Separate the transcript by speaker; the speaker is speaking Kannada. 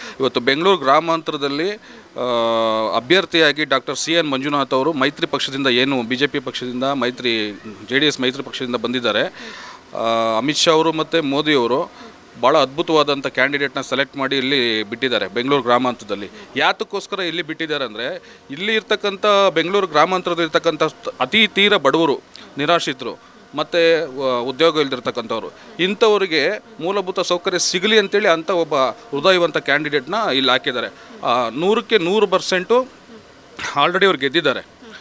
Speaker 1: ಇವತ್ತು ಬೆಂಗಳೂರು ಗ್ರಾಮಾಂತರದಲ್ಲಿ ಆ, ಅಭ್ಯರ್ಥಿಯಾಗಿ ಡಾಕ್ಟರ್ ಸಿ ಎನ್ ಮಂಜುನಾಥ್ ಅವರು ಮೈತ್ರಿ ಪಕ್ಷದಿಂದ ಏನು ಬಿ ಜೆ ಪಿ ಪಕ್ಷದಿಂದ ಮೈತ್ರಿ ಜೆ ಡಿ ಎಸ್ ಮೈತ್ರಿ ಪಕ್ಷದಿಂದ ಬಂದಿದ್ದಾರೆ ಆ, ಅಮಿತ್ ಶಾ ಅವರು ಮತ್ತು ಮೋದಿಯವರು ಭಾಳ ಅದ್ಭುತವಾದಂಥ ಕ್ಯಾಂಡಿಡೇಟ್ನ ಸೆಲೆಕ್ಟ್ ಮಾಡಿ ಇಲ್ಲಿ ಬಿಟ್ಟಿದ್ದಾರೆ ಬೆಂಗಳೂರು ಗ್ರಾಮಾಂತರದಲ್ಲಿ ಯಾತಕ್ಕೋಸ್ಕರ ಇಲ್ಲಿ ಬಿಟ್ಟಿದ್ದಾರೆ ಅಂದರೆ ಇಲ್ಲಿ ಇರ್ತಕ್ಕಂಥ ಬೆಂಗಳೂರು ಗ್ರಾಮಾಂತರದಲ್ಲಿ ಇರ್ತಕ್ಕಂಥ ಅತಿ ತೀರ ಬಡವರು ನಿರಾಶ್ರಿತರು ಮತ್ತು ಉದ್ಯೋಗ ಇಲ್ದಿರ್ತಕ್ಕಂಥವ್ರು ಇಂಥವರಿಗೆ ಮೂಲಭೂತ ಸೌಕರ್ಯ ಸಿಗಲಿ ಅಂತೇಳಿ ಅಂಥ ಒಬ್ಬ ಹೃದಯವಂತ ಕ್ಯಾಂಡಿಡೇಟ್ನ ಇಲ್ಲಿ ಹಾಕಿದ್ದಾರೆ ಆ, ನೂರಕ್ಕೆ ನೂರು ಪರ್ಸೆಂಟು ಆಲ್ರೆಡಿ ಅವ್ರು ಗೆದ್ದಿದ್ದಾರೆ